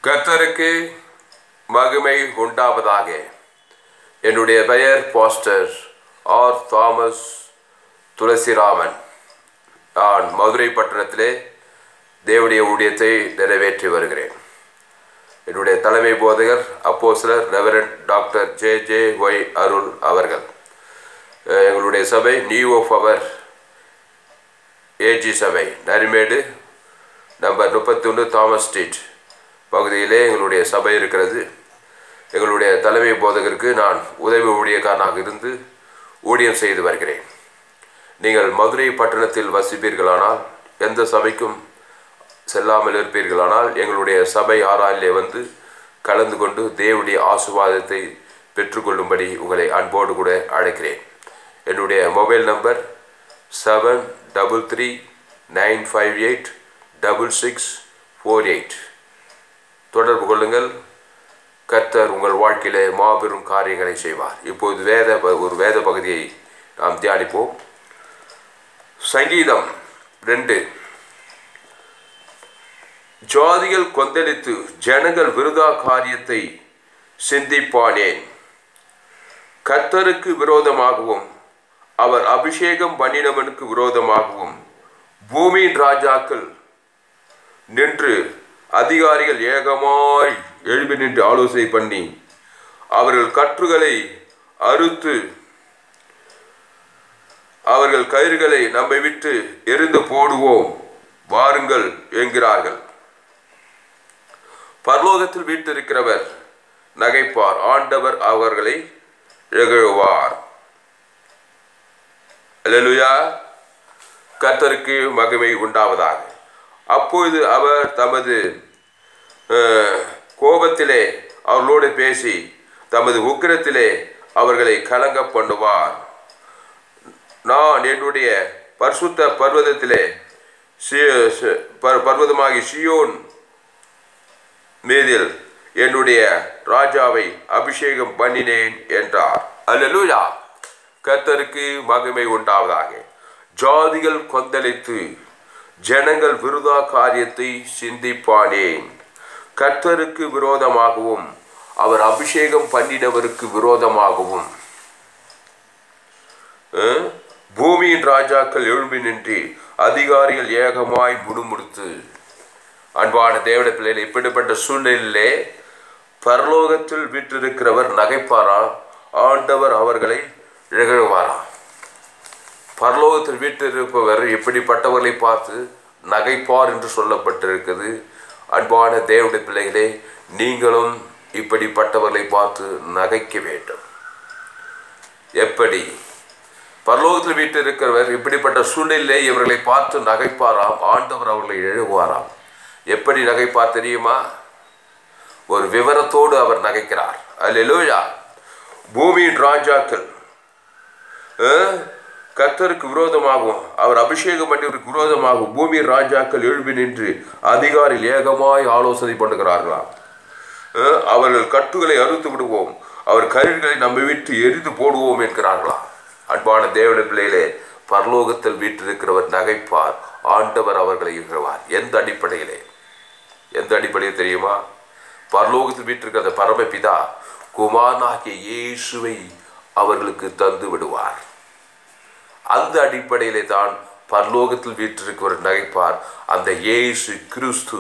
கர்த்தருக்கு மகிமை உண்டாவதாக என்னுடைய பெயர் பாஸ்டர் ஆர் தாமஸ் துளசிராமன் நான் மதுரை பட்டணத்திலே தேவனுடைய ஊழியத்தை நிறைவேற்றி வருகிறேன் என்னுடைய தலைமை போதகர் அப்போஸ்தலர் reverend doctor J J Y Arul அவர்கள் அஹ் எங்களுடைய சபை நியூ ஆஃப் அவர் ஏஜி சபை நரிமேடு நம்பர் முப்பத்தொன்று தாமஸ் ஸ்ட்ரீட் பகுதியிலே எங்களுடைய சபை இருக்கிறது எங்களுடைய தலைமை போதகருக்கு நான் உதவி ஊழியக்காரனாக இருந்து ஊழியம் செய்து வருகிறேன் நீங்கள் மதுரை பட்டணத்தில் வசிப்பீர்களானால் எந்த சபைக்கும் செல்லாமல் இருப்பீர்களானால் எங்களுடைய சபை ஆறாயிலே வந்து கலந்து கொண்டு தேவனுடைய ஆசுவாதத்தை பெற்றுக்கொள்ளும்படி உங்களை அன்போடு கூட அழைக்கிறேன் என்னுடைய mobile number seven double three nine five eight double six four eight தொடர்பு கொள்ளுங்கள் கர்த்தர் உங்கள் வாழ்க்கையிலே மாபெரும் காரியங்களை செய்வார் இப்போது வேத ப- ஒரு வேத பகுதியை நாம் தியானிப்போம் சங்கீதம் ரெண்டு ஜாதிகள் கொந்தளித்து ஜனங்கள் விருதா காரியத்தை சிந்திப்பானேன் கர்த்தருக்கு விரோதமாகவும் அவர் அபிஷேகம் பண்ணினவனுக்கு விரோதமாகவும் பூமியின் ராஜாக்கள் நின்று அதிகாரிகள் ஏகமாய் எழுப்பி நின்று ஆலோசனை பண்ணி அவர்கள் கற்றுகளை அறுத்து அவர்கள் கயிறுகளை நம்மை விட்டு எரிந்து போடுவோம் வாருங்கள் என்கிறார்கள் பரலோகத்தில் வீட்டிருக்கிறவர் நகைப்பார் ஆண்டவர் அவர்களை இகழுவார் அல்லேலூயா கர்த்தருக்கு மகிமை உண்டாவதாக அப்பொழுது அவர் தமது அஹ், கோபத்திலே அவர்களோடு பேசி தமது உக்கிரத்திலே அவர்களை கலங்க பண்ணுவார் நான் என்னுடைய பரிசுத்த பர்வதத்திலே சி- சி- பர்- பர்வதமாகி சியோன் மீதில் என்னுடைய ராஜாவை அபிஷேகம் பண்ணினேன் என்றார் அல்லேலூயா கர்த்தருக்கு மகிமை உண்டாவதாக ஜாதிகள் கொந்தளித்து ஜனங்கள் விருதா காரியத்தை சிந்திப்பானேன் கர்த்தருக்கு விரோதமாகவும் அவர் அபிஷேகம் பண்ணினவருக்கு விரோதமாகவும் அஹ், பூமியின் ராஜாக்கள் எழும்பி நின்று அதிகாரிகள் ஏகமாய் முடுமுடுத்து அன்பான தேவட பிள்ளைகள் இப்படிப்பட்ட சூழ்நிலையிலே பரலோகத்தில் வீற்றிருக்கிறவர் நகைப்பாரா ஆண்டவர் அவர்களை இழகுவாரா பரலோகத்தில் வீற்றிருப்பவர் எப்படிப்பட்டவர்களை பார்த்து நகைப்பார் என்று சொல்லப்பட்டிருக்கிறது அன்பான தேவட பிள்ளைகளே நீங்களும் இப்படிப்பட்டவர்களை பார்த்து நகைக்க வேண்டும் எப்படி பரலோகத்தில் வீட்டிருக்கிறவர் இப்படிப்பட்ட சூழ்நிலையிலே இவர்களை பார்த்து நகைப்பாராம் ஆண்டவர் அவர்களை எழுகுவாராம் எப்படி நகைப்பார் தெரியுமா ஒரு விவரத்தோடு அவர் நகைக்கிறார் அல்லேலூயா பூமியின் ராஜாக்கள் அஹ், கர்த்தருக்கு விரோதமாகவும் அவர் அபிஷேகம் பண்ணியவருக்கு விரோதமாகவும் பூமியின் ராஜாக்கள் எழுப்பி நின்று அதிகாரில் ஏகமாய் ஆலோசனை பண்ணுகிறார்களாம் அஹ், அவர்கள் கட்டுகளை அறுத்து விடுவோம் அவர் கருவிகளை நம்ம விட்டு எரிந்து போடுவோம் என்கிறார்களாம் அன்பான தேவன பிள்ளையிலே பரலோகத்தில் வீட்டிருக்கிறவர் நகைப்பார் ஆண்டவர் அவர்களை இகழ்வார் எந்த அடிப்படையிலே எந்த அடிப்படையில் தெரியுமா பரலோகத்தில் வீட்டிருக்கிற அந்த பரமபிதா குமாரனாகிய இயேசுவை அவர்களுக்கு தந்து விடுவார் அந்த அடிப்படையிலே தான் பரலோகத்தில் வீற்றிருக்கிறவர் நகைப்பார் அந்த இயேசு கிறிஸ்து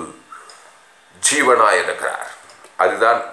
ஜீவனாய் இருக்கிறார் அதுதான்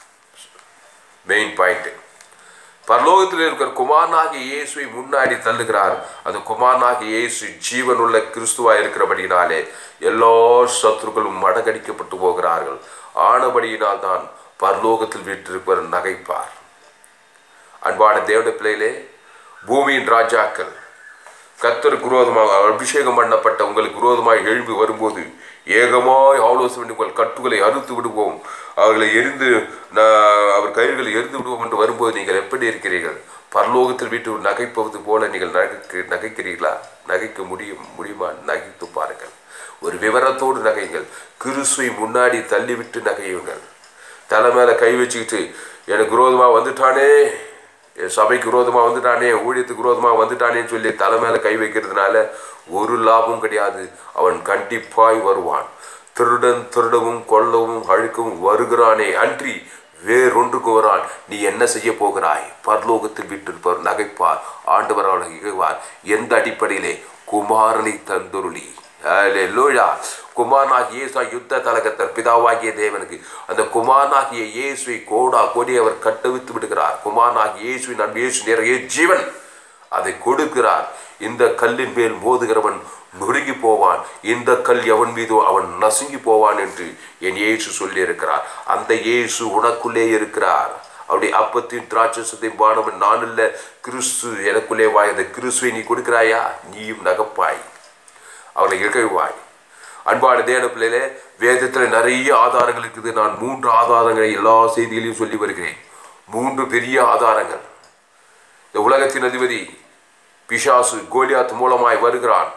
மெயின் பாயிண்ட் பரலோகத்தில் இருக்கிற குமாரனாகிய இயேசுவை முன்னாடி தள்ளுகிறார் அந்த குமாரனாகிய இயேசு ஜீவனுள்ள கிறிஸ்துவாய் இருக்கிறபடியினாலே எல்லா சத்துருக்களும் மடங்கடிக்கப்பட்டு போகிறார்கள் ஆனபடியினால் தான் பரலோகத்தில் வீற்றிருப்பவர் நகைப்பார் அன்பான தேவட பிள்ளையிலே பூமியின் ராஜாக்கள் கர்த்தருக்கு விரோதமாக அபிஷேகம் பண்ணப்பட்ட உங்களுக்கு விரோதமாக எழும்பி வரும்போது ஏகமாய் ஆலோசனை பண்ணி உங்கள் கட்டுகளை அறுத்து விடுவோம் அவர்களை எரிந்து நா- அவர் கயிறுகளை எரிந்து விடுவோம் என்று வரும்போது நீங்கள் எப்படி இருக்கிறீர்கள் பரலோகத்தில் வீட்டு நகைப்பது போல நீங்கள் நகைக்கு நகைக்கிறீர்களா நகைக்க முடியும் முடியுமா நகைத்து பாருங்கள் ஒரு விவரத்தோடு நகைங்கள் கிறிஸ்துவை முன்னாடி தள்ளிவிட்டு நகையுங்கள் தலை மேலே கை வச்சுக்கிட்டு எனக்கு விரோதமாக வந்துட்டானே என் சபைக்கு விரோதமாக வந்துட்டானே ஊழியத்துக்கு விரோதமாக வந்துட்டானேன்னு சொல்லி தலை மேலே கை வைக்கிறதுனால ஒரு லாபம் கிடையாது அவன் கண்டிப்பாய் வருவான் திருடன் திருடவும் கொல்லவும் அழுக்கவும் வருகிறானே அன்றி வேறொன்றுக்கு வரான் நீ என்ன செய்ய போகிறாய் பரலோகத்தில் விட்டிருப்பவர் நகைப்பார் ஆண்டவர் அவளை இகழ்வார் எந்த அடிப்படையிலே குமாரனை தந்துருளி லோழா குமாரனாகிய இயேசு யுத்த தலகத்தர் பிதாவாகிய தேவனுக்கு அந்த குமாரனாகிய இயேசுவை கோடா கோடி அவர் கட்டவித்து விடுகிறார் குமாரனாகிய இயேசுவின் அன்பு இயேசு நிறைய ஜீவன் அதை கொடுக்கிறார் இந்த கல்லின் மேல் மோதுகிறவன் நொறுங்கி போவான் இந்த கல் எவன் மீதோ அவன் நசுங்கி போவான் என்று என் இயேசு சொல்லி இருக்கிறார் அந்த இயேசு உனக்குள்ளே இருக்கிறார் அவருடைய அப்பத்தின் திராட்சசத்தையும் பானவன் நான் இல்ல கிறிஸ்து எனக்குள்ளே வாய் அந்த கிறிஸ்துவை நீ கொடுக்கிறாயா நீயும் நகப்பாய் அவனை இகழ்வாய் அன்பான தேவ பிள்ளையிலே வேதத்தில் நிறைய ஆதாரங்கள் இருக்குது நான் மூன்று ஆதாரங்களை எல்லா செய்திகளையும் சொல்லி வருகிறேன் மூன்று பெரிய ஆதாரங்கள் இந்த உலகத்தின் அதிபதி பிசாசு கோலியாத் மூலமாய் வருகிறான்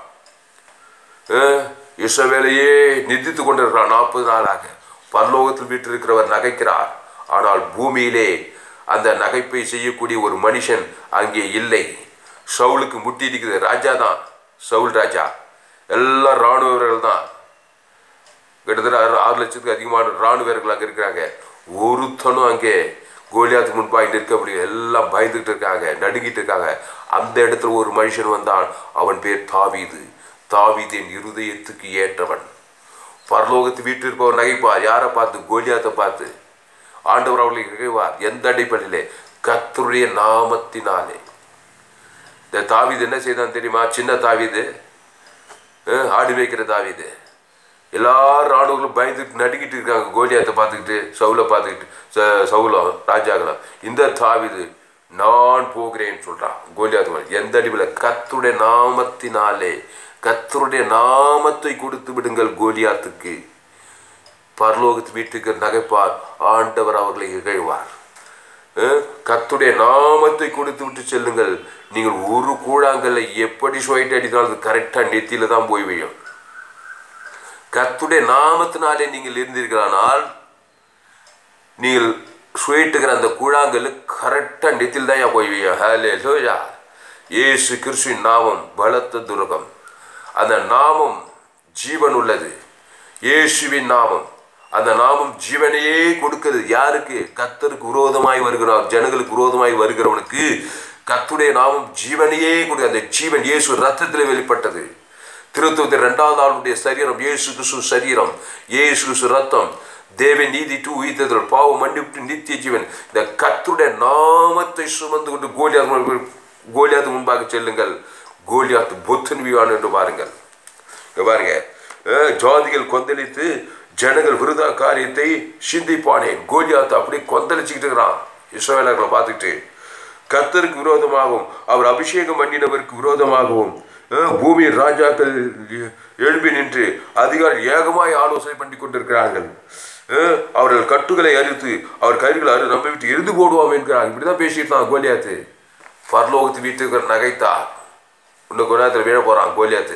அஹ், இஸ்ரவேலையே நிந்தித்து கொண்டிருக்கிறான் நாற்பது நாளாக பரலோகத்தில் வீட்டிருக்கிறவர் நகைக்கிறார் ஆனால் பூமியிலே அந்த நகைப்பை செய்யக்கூடிய ஒரு மனுஷன் அங்கே இல்லை சவுலுக்கு முட்டி இருக்குது ராஜா தான் சவுல் ராஜா எல்லாம் இராணுவ வீரர்கள் தான் கிட்டத்தட்ட ஆறு ஆறு லட்சத்துக்கு அதிகமான இராணுவ வீரர்கள் அங்கே இருக்கிறாங்க ஒருத்தனும் அங்கே கோலியாத்து முன்பாக நிற்க முடியும் எல்லாம் பயந்துகிட்டு இருக்காங்க நடுங்கிட்டு இருக்காங்க அந்த இடத்துல ஒரு மனுஷன் வந்தான் அவன் பேர் தாவீது தாவீதின் இருதயத்துக்கு ஏற்றவன் பரலோகத்து வீட்டில் இருப்பவர் நகைப்பார் யாரை பார்த்து கோலியாத்தை பார்த்து ஆண்டவர் அவர்களை இகைவார் எந்த அடிப்படையிலே கர்த்தருடைய நாமத்தினாலே இந்த தாவீது என்ன செய்தான் தெரியுமா சின்ன தாவீது அஹ், ஆடு மேய்க்கிற தாவீது எல்லா ராணுவங்களும் பயந்துட்டு நடுங்கிட்டு இருக்காங்க கோலியாத்தை பார்த்துக்கிட்டு சவுலை பார்த்துக்கிட்டு ச சவுலம் ராஜாக்களும் இந்த தாவிது நான் போகிறேன்னு சொல்றான் கோலியாத்து மேல. எந்த அடிவில் கத்துடைய நாமத்தினாலே கத்தருடைய நாமத்தை கொடுத்து விடுங்கள் கோலியாத்துக்கு பரலோகத்து வீட்டுக்கு நகைப்பார் ஆண்டவர் அவர்களை இகழ்வார் அஹ், கர்த்தருடைய நாமத்தை கொடுத்து விட்டு செல்லுங்கள் நீங்கள் ஒரு கூழாங்கல்ல எப்படி சுவைட்டு அடித்தாலும் அது கரெக்டாக நெத்தியில தான் போய் விழும் கர்த்தருடைய நாமத்தினாலே நீங்கள் இருந்தீர்களானால் நீங்கள் சுயிட்டுகிற அந்த கூழாங்கல் கரெக்டாக நெத்தில் தான் போய் விழும் ஹலே லோயா இயேசு கிறிஸ்துவின் நாமம் பலத்த துருகம் அந்த நாமம் ஜீவன் உள்ளது இயேசுவின் நாமம் அந்த நாமம் ஜீவனையே கொடுக்கிறது யாருக்கு கத்தருக்கு விரோதமாய் வருகிறார் ஜனங்களுக்கு விரோதமாய் வருகிறவனுக்கு கத்துடைய நாமம் ஜீவனையே கொடு அந்த ஜீவன் இயேசு ரத்தத்தில் வெளிப்பட்டது திருத்துவத்தின் இரண்டாவது ஆளுடைய சரீரம் இயேசு கிறிஸ்து சரீரம் இயேசு கிறிஸ்து ரத்தம் தேவன் நீதி டூ உயிர்த்ததல் பாவம் மன்னிப்பு நித்திய ஜீவன் இந்த கத்துடைய நாமத்தை சுமந்து கொண்டு கோலியாத் கோலியாத்து முன்பாக செல்லுங்கள் கோலியாத்து பொத்தன் விவான் என்று பாருங்கள் இங்க பாருங்க அஹ், ஜாதிகள் கொந்தளித்து ஜனங்கள் விருதா காரியத்தை சிந்திப்பானேன் கோலியாத்து அப்படியே கொந்தளிச்சுக்கிட்டு இருக்கிறான் இஸ்ரவேலர்களை பார்த்துக்கிட்டு கர்த்தருக்கு விரோதமாகவும் அவர் அபிஷேகம் பண்ணினவருக்கு விரோதமாகவும் அஹ், பூமியின் ராஜாக்கள் எழுப்பி நின்று அதிகாரி ஏகமாய் ஆலோசனை பண்ணி கொண்டிருக்கிறார்கள் அஹ், அவர்கள் கட்டுகளை அறுத்து அவர் கயிறுகளை அறு நம்ம விட்டு இருந்து போடுவோம் என்கிறாங்க இப்படிதான் பேசிட்டு தான் கோலியாத்து பரலோகத்து வீட்டுக்கு நகைத்தார் இன்னும் கொஞ்ச நேரத்தில் விழ போறான் கோலியாத்து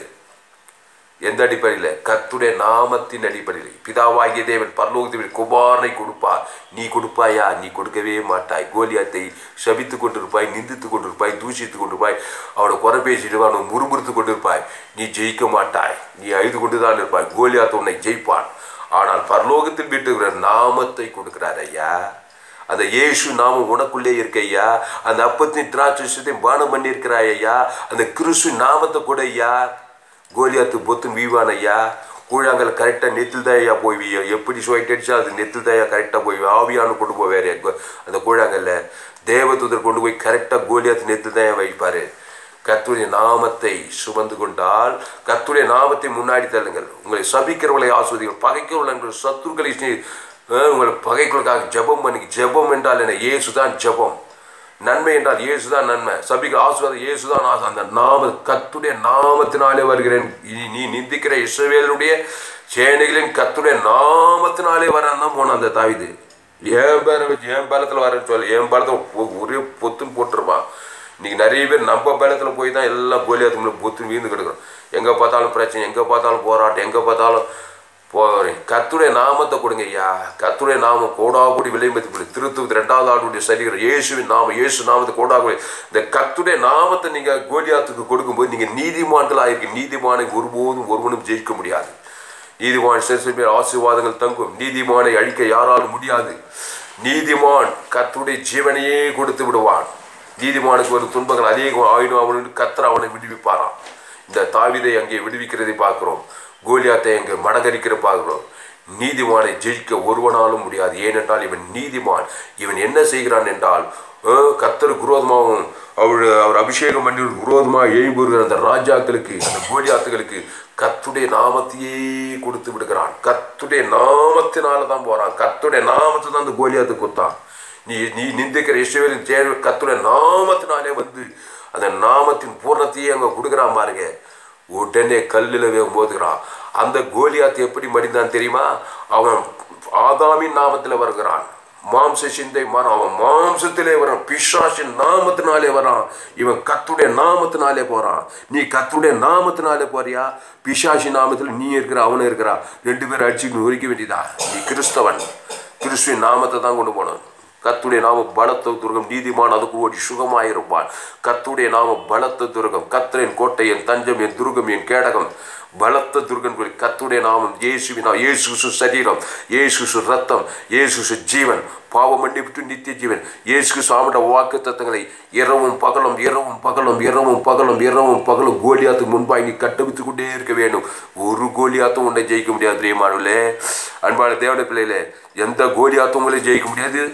எந்த அடிப்படையில் கர்த்துடைய நாமத்தின் அடிப்படையில் பிதாவாகிய தேவன் பரலோகத்தில் குமாரனை கொடுப்பார் நீ கொடுப்பாயா நீ கொடுக்கவே மாட்டாய் கோலியாத்தை சபித்து கொண்டிருப்பாய் நிந்தித்து கொண்டிருப்பாய் தூஷித்து கொண்டிருப்பாய் அவனை குறை பேசிட்டு அவனை முறுமுறுத்து கொண்டிருப்பாய் நீ ஜெயிக்க மாட்டாய் நீ அழுது கொண்டுதான் இருப்பாய் கோலியாத்து உன்னை ஜெயிப்பான் ஆனால் பரலோகத்தில் வீட்டுகிற நாமத்தை கொடுக்கிறார் ஐயா அந்த இயேசு நாமம் உனக்குள்ளே இருக்க ஐயா அந்த அப்பத்தின் திராட்சத்தை பானம் பண்ணியிருக்கிறாய் ஐயா அந்த கிறிஸ்து நாமத்தை கூட ஐயா கோலியாத்து பொத்துன் வீவான் ஐயா கூழாங்கல் கரெக்டாக நெத்தில் தான் ஐயா போய் வீயும் எப்படி சுவைட்டு அடிச்சா அது நெத்தில் தான் ஐயா கரெக்டாக போய் ஆவியானு கொண்டு போவார் அந்த கூழாங்கல்ல தேவதூதர் கொண்டு போய் கரெக்டாக கோலியாத்து நெத்தில் தான் வைப்பார் கர்த்தருடைய நாமத்தை சுமந்து கொண்டால் கர்த்தருடைய நாமத்தை முன்னாடி தள்ளுங்கள் உங்களை சபிக்கிறவர்களை ஆஸ்வதிகள் பகைக்கிறவர்கள் சத்துருக்களை செய்- அஹ், உங்களை பகைகளுக்காக ஜெபம் பண்ணி ஜெபம் என்றால் என்ன இயேசு தான் ஜெபம் நன்மை என்றால் இயேசு தான் நன்மை சபிக்க ஆசுவாதம் இயேசு தான் ஆசை. அந்த நாம கத்துடைய நாமத்தினாலே வருகிறேன் இனி நீ நிந்திக்கிற இஸ்ரவேலுடைய சேனைகளின் கத்துடைய நாமத்தினாலே வரான் தான் போனான் அந்த தாவிது என் பேரை வச்சு என் பலத்தில் வரேன்னு சொல்லி என் பலத்தில் ஒரே பொத்துன்னு போட்டுருப்பான் இன்னைக்கு நிறைய பேர் நம்ம பலத்தில் போய் தான் எல்லாம் கோலியாத்து பொத்துன்னு வீழ்ந்து கிடக்குறோம் எங்கே பார்த்தாலும் பிரச்சனை எங்கே பார்த்தாலும் போராட்டம் எங்கே பார்த்தாலும் போகிறேன் கத்துடைய நாமத்தை கொடுங்க ஐயா கத்துடைய நாமம் கோடாகுடி விலைமதிப்படி திருத்துவது ரெண்டாவது ஆளுடைய சரீரம் இயேசுவின் நாமம் இயேசு நாமத்தை கோடாகுடி இந்த கத்துடைய நாமத்தை நீங்கள் கோலியாத்துக்கு கொடுக்கும்போது நீங்கள் நீதிமான்களாக இருக்கு நீதிமானை ஒருபோதும் ஒருவனும் ஜெயிக்க முடியாது நீதிமான் சிறுசு பேர் ஆசீர்வாதங்கள் தங்கும் நீதிமானை அழிக்க யாராலும் முடியாது நீதிமான் கர்த்தருடைய ஜீவனையே கொடுத்து விடுவான் நீதிமானுக்கு ஒரு துன்பங்கள் அதிகம் ஆயினும் அவனுக்கு கத்தர் அவனை விடுவிப்பாராம் இந்த தாவிதை அங்கே விடுவிக்கிறதை பார்க்கிறோம் கோலியாத்தை அங்கே மடங்கரிக்கிற பார்க்கிறோம் நீதிமானை ஜெயிக்க ஒருவனாலும் முடியாது ஏனென்றால் இவன் நீதிமான் இவன் என்ன செய்கிறான் என்றால் அஹ், கர்த்தருக்கு விரோதமாகவும் அவர் அவர் அபிஷேகம் பண்ணி விரோதமாக எழும்புகிற அந்த ராஜாக்களுக்கு அந்த கோலியாத்துகளுக்கு கத்துடைய நாமத்தையே கொடுத்து விடுகிறான் கத்துடைய நாமத்தினால தான் போறான் கத்துடைய நாமத்தை தான் அந்த கோலியாத்து குத்தான் நீ நீ நிந்திக்கிற இஸ்ரவேலின் தேவை கத்துடைய நாமத்தினாலே வந்து அந்த நாமத்தின் பூர்ணத்தையே அங்கே கொடுக்குறான் பாருங்க உடனே கல்லில் மோதுகிறான் அந்த கோலியாத் எப்படி மடிந்தான் தெரியுமா அவன் ஆதாமின் நாமத்தில் வருகிறான் மாம்ச சிந்தை மரம் அவன் மாம்சத்திலே வரான் பிசாசின் நாமத்தினாலே வரான் இவன் கத்துடைய நாமத்தினாலே போறான் நீ கத்துடைய நாமத்தினாலே போறியா பிசாசி நாமத்தில் நீ இருக்கிற அவனும் இருக்கிறா ரெண்டு பேரும் அடிச்சுட்டு நொறிக்க வேண்டியதா நீ கிறிஸ்தவன் கிறிஸ்துவின் நாமத்தை தான் கொண்டு போனவன் கத்துடைய நாம பலத்த துர்கம் நீதிமான் அதுக்கு ஓடி சுகமாயிருப்பான் கத்துடைய நாம பலத்த துர்கம் கத்தரின் கோட்டை என் தஞ்சம் என் துர்கம் என் கேடகம் பலத்த துர்கன் குறி கத்துடைய நாமம் இயேசுவின் நாமம் இயேசு சரீரம் இயேசு ரத்தம் இயேசு ஜீவன் பாவம் மன்னிப்பு நித்திய ஜீவன் இயேசு சாமிட வாக்கு தத்தங்களை இரவும் பகலும் இரவும் பகலும் இரவும் பகலும் இரவும் பகலும் கோலியாத்துக்கு முன்பாக நீ கட்டவித்து கொண்டே இருக்க வேண்டும் ஒரு கோலியாத்தும் உன்னை ஜெயிக்க முடியாது தெரியுமானுலே அன்பான தேவட பிள்ளைகளே எந்த கோலியாத்தும் உங்களை ஜெயிக்க முடியாது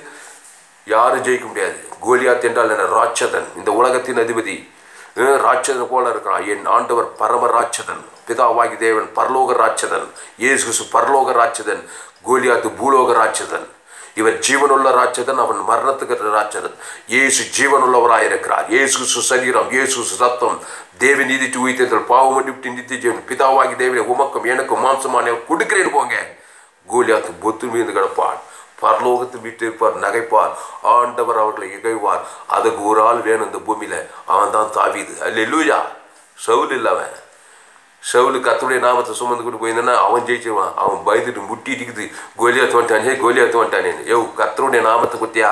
யாரும் ஜெயிக்க முடியாது கோலியாத் என்றால் என்ன ராட்சதன் இந்த உலகத்தின் அதிபதி அஹ் ராட்சதன் போல இருக்கிறான் என் ஆண்டவர் பரம ராட்சதன் பிதாவாகி தேவன் பரலோக ராட்சதன் இயேசு பரலோக ராட்சதன் கோலியாத்து பூலோக ராட்சதன் இவர் ஜீவனுள்ள ராட்சதன் அவன் மரணத்துக்கு ராட்சதன் இயேசு ஜீவனுள்ளவராயிருக்கிறார் இயேசு சரீரம் இயேசு ரத்தம் தேவ நீதி உயிர்த்தல் பாவம் மன்னிப்பு நித்திய ஜீவன் பிதாவாகி தேவனை உமக்கும் எனக்கும் மாம்சமான கொடுக்கிறேன்னு போங்க கோலியாத்து பொத்து மீது கிடப்பான் பரலோகத்து விட்டிருப்பார் நகைப்பார் ஆண்டவர் அவர்களை இகழ்வார் அதுக்கு ஒரு ஆள் வேணும் இந்த பூமியில அவன் தான் தாவிது அல்ல இல்லையா சவுல் இல்லை அவன் சவுலு கத்துடைய நாமத்தை சுமந்து கொண்டு போயிருந்தானா அவன் ஜெயிச்சிருவான் அவன் பயந்துட்டு முட்டி இருக்குது கோலியாத்து வந்துட்டானே கோலியாத்து வந்துட்டானே யோ கத்தருடைய நாமத்தை பத்தியா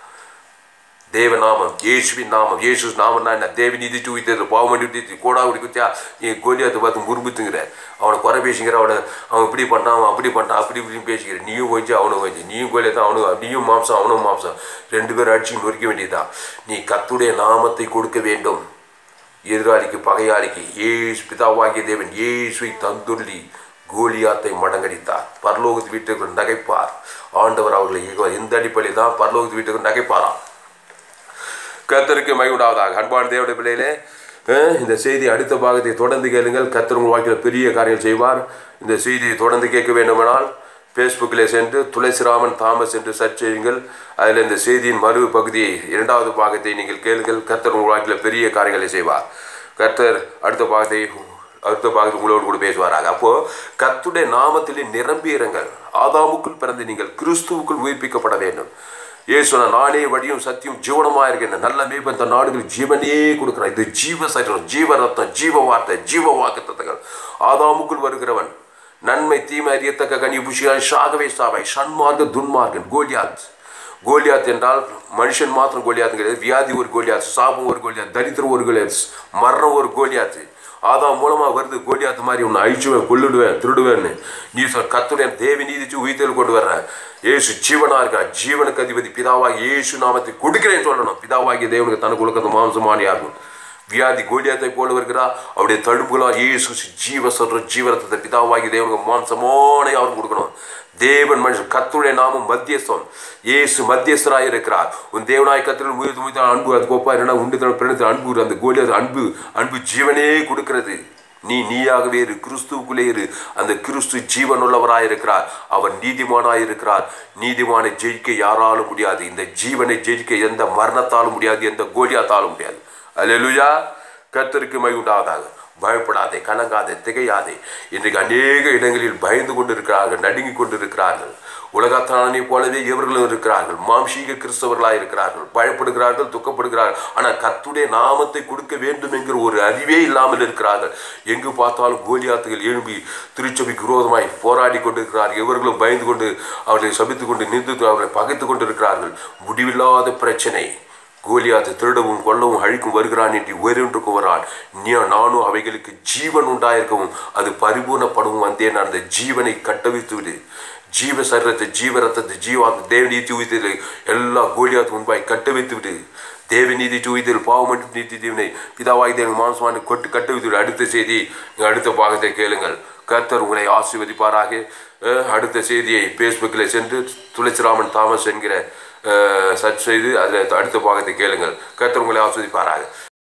தேவ நாமம் இயேசுவின் நாமம் இயேசு நாமம்னா என்ன தேவி நீதி தூவித்தது பாவமணி தீர்த்து கோடா குடி குத்தியா நீ கோலியாத்தை பார்த்து முறும்புத்துங்கிற அவனை குறை பேசிக்கிற அவனை அவன் இப்படி பண்ணான் அவன் அப்படி பண்ணான் அப்படி இப்படின்னு பேசிக்கிற நீயும் கொஞ்சம் அவனும் கொஞ்சம் நீயும் கோலியாத்தான் அவனும் நீயும் மாம்சம் அவனும் மாம்சம் ரெண்டு பேரும் அடிச்சு நொறுக்க வேண்டியதுதான் நீ கத்துடைய நாமத்தை கொடுக்க வேண்டும் எதிராளிக்கு பகையாளிக்கு ஏசு பிதாவாகிய தேவன் இயேசுவை தந்துள்ளி கோலியாத்தை மடங்கடித்தார் பரலோகத்து வீட்டுக்கு நகைப்பார் ஆண்டவர் அவர்களை இகழ்வார். இந்த அடிப்படையில் தான் பரலோகத்து வீட்டுக்கு நகைப்பாராம் கத்தருக்கு மகிழ்வுண்டாவதாக அன்பான தேவடைய பிள்ளையிலே அஹ், இந்த செய்தி அடுத்த பாகத்தை தொடர்ந்து கேளுங்கள் கத்தர் உங்கள் வாழ்க்கையில் பெரிய காரியம் செய்வார் இந்த செய்தியை தொடர்ந்து கேட்க வேண்டுமானால் ஃபேஸ்புக்கில் சென்று துளசிராமன் தாமஸ் என்று சர்ச் செய்யுங்கள் அதில் இந்த செய்தியின் மறு பகுதியை இரண்டாவது பாகத்தை நீங்கள் கேளுங்கள் கத்தர் உங்கள் வாழ்க்கையில் பெரிய காரியங்களை செய்வார் கர்த்தர் அடுத்த பாகத்தை அடுத்த பாகத்தை உங்களோடு கூட பேசுவாராக அப்போ கத்துடைய நாமத்திலே நிரம்பி இருங்கள் ஆதாமுக்குள் பிறந்து நீங்கள் கிறிஸ்துவுக்குள் உயிர்ப்பிக்கப்பட வேண்டும் இயேசுன நானே வழியும் சத்தியம் ஜீவனமா இருக்கின்ற நல்ல மேய்ப்பன் இந்த நாடுகள் ஜீவனே கொடுக்கிறான் இது ஜீவ சரீரம் ஜீவ ரத்தம் ஜீவ வார்த்தை ஜீவ வாக்கு தத்தங்கள் ஆதாமுக்குள் வருகிறவன் நன்மை தீமை அறியத்தக்க கனி புஷியாய் சாகவே சாவாய் சன்மார்க்க துன்மார்க்கன் கோலியாத் கோலியாத் என்றால் மனுஷன் மாத்திரம் கோலியாத் கிடையாது வியாதி ஒரு கோலியாத் சாபம் ஒரு கோலியாத் தரித்திரம் ஒரு கோலியாத் மரணம் ஒரு கோலியாத்து ஆதாம் மூலமா வருது கோலியாத்து மாதிரி உன்னை அழிச்சுவேன் கொல்லுடுவேன் திருடுவேன்னு நீ சொல் கத்துடைய தேவி நீதிச்சு உயிர்த்தல் கொண்டு வர்றேன் ஏசு ஜீவனா இருக்கா ஜீவனுக்கு அதிபதி பிதாவாகி இயேசு நாமத்தை கொடுக்கிறேன்னு சொல்லணும் பிதாவாகிய தேவனுக்கு தனக்கு கொடுக்கறது மாம்சமானியாகும் வியாதி கோலியாத்தை போல வருகிறா அவருடைய தழும்புகளால் இயேசு ஜீவ சொல்ற ஜீவரத்தை பிதாவாகி தேவனுக்கு மாம்சமோனை அவர் கொடுக்கணும் தேவன் மனுஷன் கத்துடைய நாமம் மத்தியஸ்தம் இயேசு மத்தியஸ்தராய் இருக்கிறார் உன் தேவனாய் கத்திரன் முயற்சி முயற்சி அன்பு அது கோப்பா என்ன உண்டு தன பிறகு அன்பு அந்த கோலியாத் அன்பு அன்பு ஜீவனே கொடுக்கிறது நீ நீயாகவே இரு கிறிஸ்துவுக்குள்ளே இரு அந்த கிறிஸ்து ஜீவனுள்ளவராய் இருக்கிறார் அவர் நீதிமானாய் இருக்கிறார் நீதிமானை ஜெயிக்க யாராலும் முடியாது இந்த ஜீவனை ஜெயிக்க எந்த மரணத்தாலும் முடியாது எந்த கோலியாத்தாலும் முடியாது அல்லேலூயா கர்த்தருக்கு மகிழ்வுண்டாவதாக பயப்படாதே கலங்காதே திகையாதே இன்றைக்கு அநேக இடங்களில் பயந்து கொண்டிருக்கிறார்கள் நடுங்கி கொண்டிருக்கிறார்கள் உலகத்தானனை போலவே இவர்களும் இருக்கிறார்கள் மாம்சீக கிறிஸ்தவர்களாக இருக்கிறார்கள் பயப்படுகிறார்கள் துக்கப்படுகிறார்கள் ஆனால் கத்துடைய நாமத்தை கொடுக்க வேண்டும் என்கிற ஒரு அறிவே இல்லாமல் இருக்கிறார்கள் எங்கு பார்த்தாலும் கோலியாத்துகள் எழும்பி திருச்சபைக்கு விரோதமாய் போராடி கொண்டிருக்கிறார்கள் இவர்களும் பயந்து கொண்டு அவர்களை சபித்து கொண்டு நின்று அவர்களை பகைத்து கொண்டிருக்கிறார்கள் முடிவில்லாத பிரச்சனை கோலியாத்து திருடவும் கொல்லவும் அழிக்கும் வருகிறான் என்று உயர்ந்து வரான் நீ நானும் அவைகளுக்கு ஜீவன் உண்டாயிருக்கவும் அது பரிபூர்ணப்படவும் வந்தேன் நான் அந்த ஜீவனை கட்டவித்து விடு ஜீவ சரீரத்தை ஜீவ ரத்தத்தை ஜீவாத்த தேவ நீதி உயிர்த்தலை எல்லா கோலியாத்து முன்பாய் கட்டவித்து விடு தேவ நீதி தூய்தல் பாவமட்டு நீதி தீவனை பிதாவாய் தேவன் மாம்சமான கொட்டு கட்டவித்து விடு அடுத்த செய்தி அடுத்த பாகத்தை கேளுங்கள் கர்த்தர் உங்களை ஆசீர்வதிப்பாராக அஹ், அடுத்த செய்தியை ஃபேஸ்புக்கில் சென்று துளசிராமன் தாமஸ் என்கிற சர்ச் செய்து அதில் அடுத்த பாகத்தை கேளுங்கள் கர்த்தர் உங்களை ஆஸ்வதிப்பாராக